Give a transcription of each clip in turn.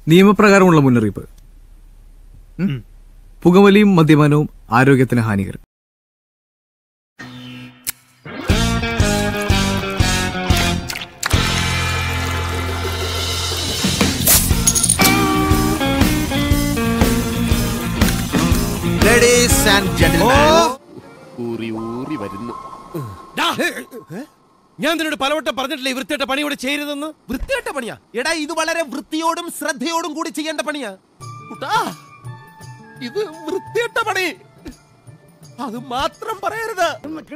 നിയമപ്രകാരമുള്ള മുന്നറിയിപ്പ് ഉം? പുകവലിയും മദ്യപാനവും ആരോഗ്യത്തിന് ഹാനികരം ലേഡീസ് ആൻഡ് ജെന്റിൽമാൻ ഊറി ഊറി വരുന്നു ഞാൻ നിന്നോട് പലവട്ടം പറഞ്ഞിട്ടില്ലേ ഈ വൃത്തിയായിട്ട പണി ഇവിടെ ചെയ്യരുതെന്ന് വൃത്തികെട്ട പണിയാ എടാ ഇത് വളരെ വൃത്തിയോടും ശ്രദ്ധയോടും കൂടി ചെയ്യേണ്ട പണിയാ കുട്ടാ ഇത് വൃത്തികെട്ട പണി അത് മാത്രം പറയരുത്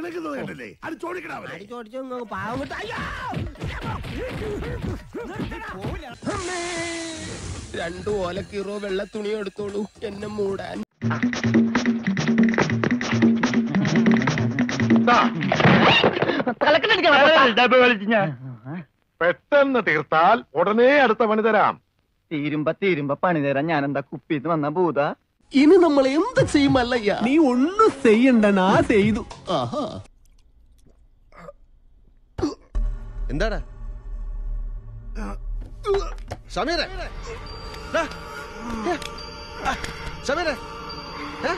രണ്ടു ഓലക്കീറോ വെള്ള തുണി എടുത്തോളൂ എന്നെ മൂടാൻ പെട്ടെന്ന് തീർത്താൽ ഉടനെ അടുത്ത പണി തരാം തീരുമ്പ തീരുമ്പ പണി തരാൻ ഞാൻ എന്താ കുപ്പിന്ന് വന്ന ഭൂത ഇനി നമ്മൾ എന്ത് ചെയ്യുമല്ലയ്യ നീ ഒന്നും ചെയ്യണ്ട നാ ചെയ്തു എന്താടാ സമീറെ ദാ. ആ, സമീറെ ഏ?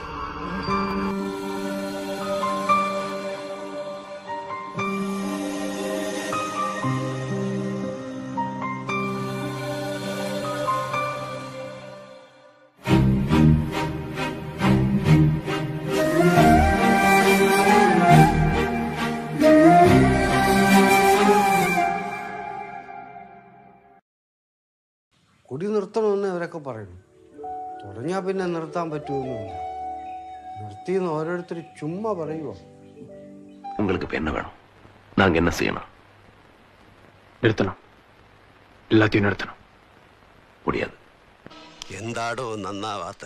കുടി നിർത്തണമെന്ന് അവരൊക്കെ പറയുന്നു തുടങ്ങിയാൽ പിന്നെ നിർത്താൻ പറ്റുമെന്നില്ല നിർത്തിയെന്ന് ഓരോരുത്തർ ചുമ്മാ പറയുമോ உங்களுக்கு இப்ப என்ன வேணும் நாங்க என்ன செய்யணும் നിർത്തണം എല്ലാத்தையும் നിർത്തണം முடியாது എന്താടോ നന്നാവാത്ത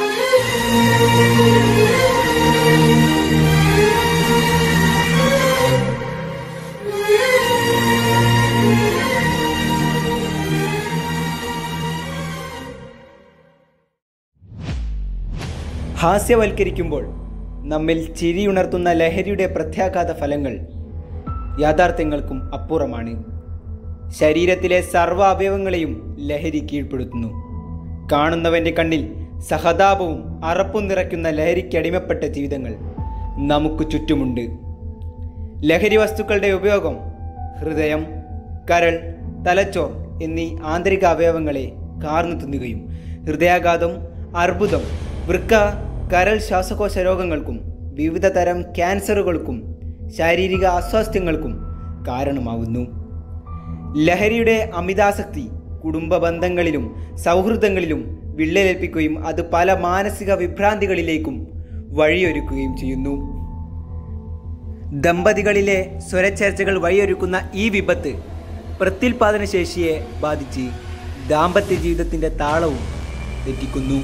ഹാസ്യവൽക്കരിക്കുമ്പോൾ നമ്മിൽ ചിരിയുണർത്തുന്ന ലഹരിയുടെ പ്രത്യാഘാത ഫലങ്ങൾ യാഥാർത്ഥ്യങ്ങൾക്കും അപ്പുറമാണ് ശരീരത്തിലെ സർവ്വ അവയവങ്ങളെയും ലഹരി കീഴ്പ്പെടുത്തുന്നു കാണുന്നവൻ്റെ കണ്ണിൽ സഹതാപവും അറപ്പും നിറയ്ക്കുന്ന ലഹരിക്കടിമപ്പെട്ട ജീവിതങ്ങൾ നമുക്ക് ചുറ്റുമുണ്ട് ലഹരി വസ്തുക്കളുടെ ഉപയോഗം ഹൃദയം കരൾ തലച്ചോർ എന്നീ ആന്തരിക അവയവങ്ങളെ കാർന്നു തിന്നുകയും ഹൃദയാഘാതം അർബുദം വൃക്ക കരൾ ശ്വാസകോശ രോഗങ്ങൾക്കും വിവിധ തരം ക്യാൻസറുകൾക്കും ശാരീരിക അസ്വാസ്ഥ്യങ്ങൾക്കും കാരണമാവുന്നു ലഹരിയുടെ അമിതാസക്തി കുടുംബ ബന്ധങ്ങളിലും സൗഹൃദങ്ങളിലും വിള്ളലേൽപ്പിക്കുകയും അത് പല മാനസിക വിഭ്രാന്തികളിലേക്കും വഴിയൊരുക്കുകയും ചെയ്യുന്നു ദമ്പതികളിലെ സ്വരച്ചേർച്ചകൾ വഴിയൊരുക്കുന്ന ഈ വിപത്ത് പ്രത്യുൽപാദന ശേഷിയെ ബാധിച്ച് ദാമ്പത്യ ജീവിതത്തിന്റെ താളവും തെറ്റിക്കുന്നു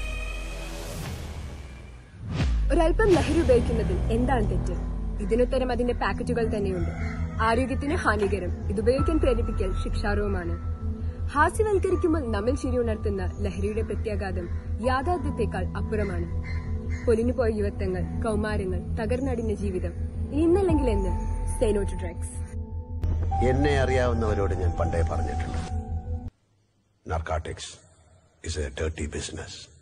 ഒരല്പം ലഹരി ഉപയോഗിക്കുന്നതിൽ എന്താണ് തെറ്റ് ഇതിനുത്തരം അതിന്റെ പാക്കറ്റുകൾ തന്നെയുണ്ട് ആരോഗ്യത്തിന് ഹാനികരം ഇത് ഉപയോഗിക്കാൻ പ്രേരിപ്പിക്കൽ ശിക്ഷാർഹവുമാണ് ഹാസ്യവൽക്കരിക്കുമ്പോൾ നമ്മിൽ ചിരി ഉണർത്തുന്ന ലഹരിയുടെ പ്രത്യാഘാതം യാഥാർത്ഥ്യത്തെക്കാൾ അപ്പുറമാണ് പൊലിഞ്ഞുപോയ യുവത്വങ്ങൾ കൗമാരങ്ങൾ തകർന്നടിഞ്ഞ ജീവിതം ഇനി ഇന്നല്ലെങ്കിൽ എന്ന് സ്റ്റേ നോ ടു ഡ്രഗ്സ് എന്നെ അറിയാവുന്നവരോട് ഞാൻ പണ്ടേ പറഞ്ഞിട്ടുണ്ട് narcotics is a dirty business